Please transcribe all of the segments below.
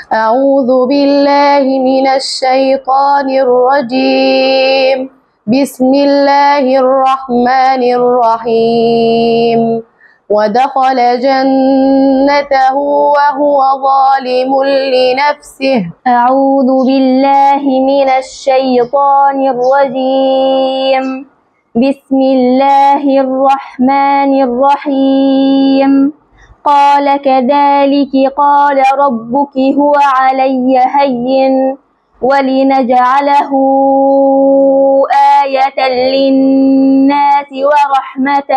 أعوذ بالله من الشيطان الرجيم بسم الله الرحمن الرحيم ودخل جنته وهو ظالم لنفسه أعوذ بالله من الشيطان الرجيم بسم الله الرحمن الرحيم قال كذلك قال ربك هو علي هين ولنجعله آية للناس ورحمة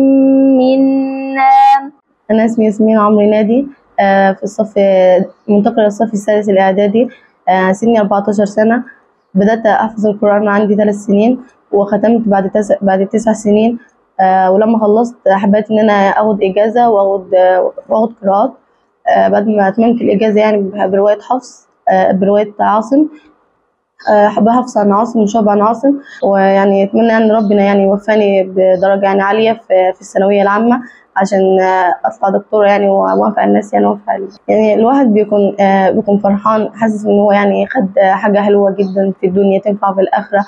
منا أنا اسمي ياسمين عمرو نادي آه، في الصف منتقلة للصف السادس الإعدادي آه، سني 14 سنة بدأت أحفظ القرآن عندي ثلاث سنين وختمت بعد تسع بعد تسع سنين آه، ولما خلصت حبيت إن أنا آخد إجازة وآخد آه، وآخد قراءات آه، بعد ما أتممت الإجازة يعني برواية حفص آه، برواية عاصم آه، حابة أحفظ عن عاصم وشعب عن عاصم ويعني أتمنى أن ربنا يعني يوفقني بدرجة يعني عالية في في الثانوية العامة عشان آه، أطلع دكتورة يعني وأوافق الناس يعني وأوافق ال- يعني الواحد بيكون آه، بيكون فرحان حاسس إن هو يعني خد حاجة حلوة جدا في الدنيا تنفع في الآخرة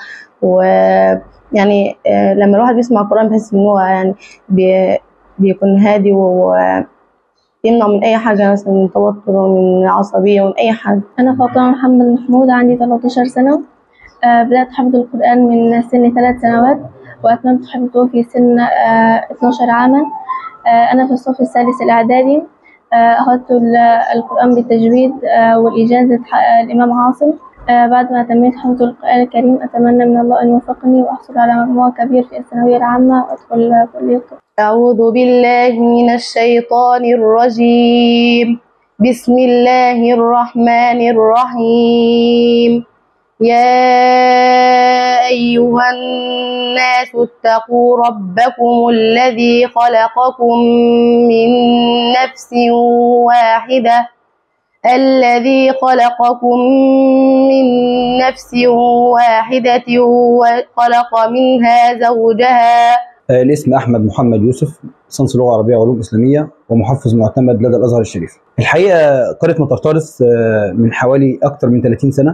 ويعني آه، لما الواحد بيسمع القرآن بيحس إن هو يعني بي- بيكون هادي ويمنع من أي حاجة مثلا من توتر ومن عصبية ومن أي حاجة أنا فاطمة محمد محمود عندي 13 سنة آه، بدأت حفظ القرآن من سن ثلاث سنوات وأتممت حفظه في سن آه، 12 عاما آه، أنا في الصف الثالث الإعدادي آه، أخذت ال- القرآن بالتجويد آه، والإجازة ح- الإمام عاصم آه، بعد ما تميت حفظ القرآن الكريم أتمنى من الله أن يوفقني وأحصل على مجموع كبير في الثانوية العامة وأدخل كلية الطب أعوذ بالله من الشيطان الرجيم بسم الله الرحمن الرحيم يا أيها الناس اتقوا ربكم الذي خلقكم من نفس واحدة الذي خلقكم من نفس واحدة وخلق منها زوجها آه، الاسم احمد محمد يوسف ليسانس لغه عربيه وعلوم اسلاميه ومحفظ معتمد لدى الازهر الشريف. الحقيقه قريه مطرطرس آه، من حوالي اكثر من 30 سنه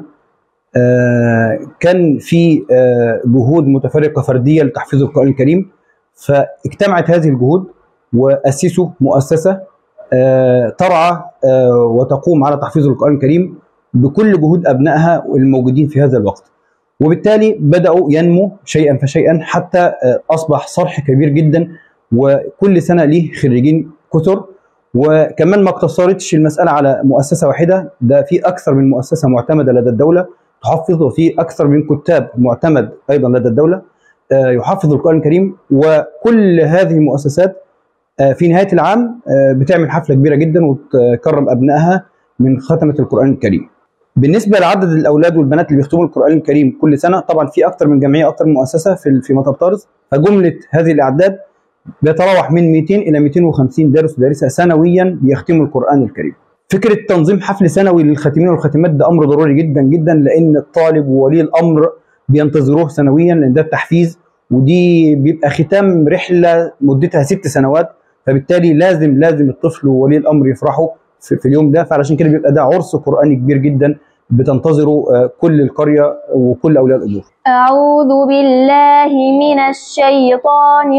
آه، كان في آه، جهود متفرقه فرديه لتحفيظ القران الكريم فاجتمعت هذه الجهود واسسوا مؤسسه آه، ترعى آه، وتقوم على تحفيظ القران الكريم بكل جهود ابنائها الموجودين في هذا الوقت. وبالتالي بداوا ينمو شيئا فشيئا حتى آه، اصبح صرح كبير جدا وكل سنه ليه خريجين كثر وكمان ما اقتصرتش المساله على مؤسسه واحده ده في اكثر من مؤسسه معتمده لدى الدوله تحفظ وفي اكثر من كتاب معتمد ايضا لدى الدوله آه، يحفظ القران الكريم وكل هذه المؤسسات آه، في نهايه العام آه، بتعمل حفله كبيره جدا وتكرم ابنائها من ختمه القران الكريم. بالنسبه لعدد الاولاد والبنات اللي بيختموا القران الكريم كل سنه طبعا في اكثر من جمعيه واكثر من مؤسسه في في مطرطرس فجمله هذه الاعداد بيتراوح من 200 الى 250 دارس ودارسه سنويا بيختموا القران الكريم. فكره تنظيم حفل سنوي للخاتمين والخاتمات ده امر ضروري جدا جدا لان الطالب وولي الامر بينتظروه سنويا لان ده التحفيز ودي بيبقى ختام رحله مدتها ست سنوات فبالتالي لازم لازم الطفل وولي الامر يفرحوا في, في اليوم ده فعلشان كده بيبقى ده عرس قراني كبير جدا بتنتظره آه، كل القريه وكل اولياء الامور. أعوذ بالله من الشيطان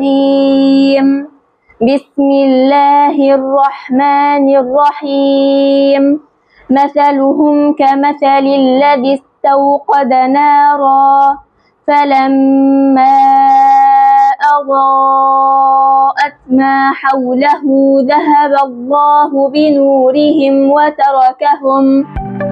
الرجيم بسم الله الرحمن الرحيم مثلهم كمثل الذي استوقد نارا فلما أضاءت ما حوله ذهب الله بنورهم وتركهم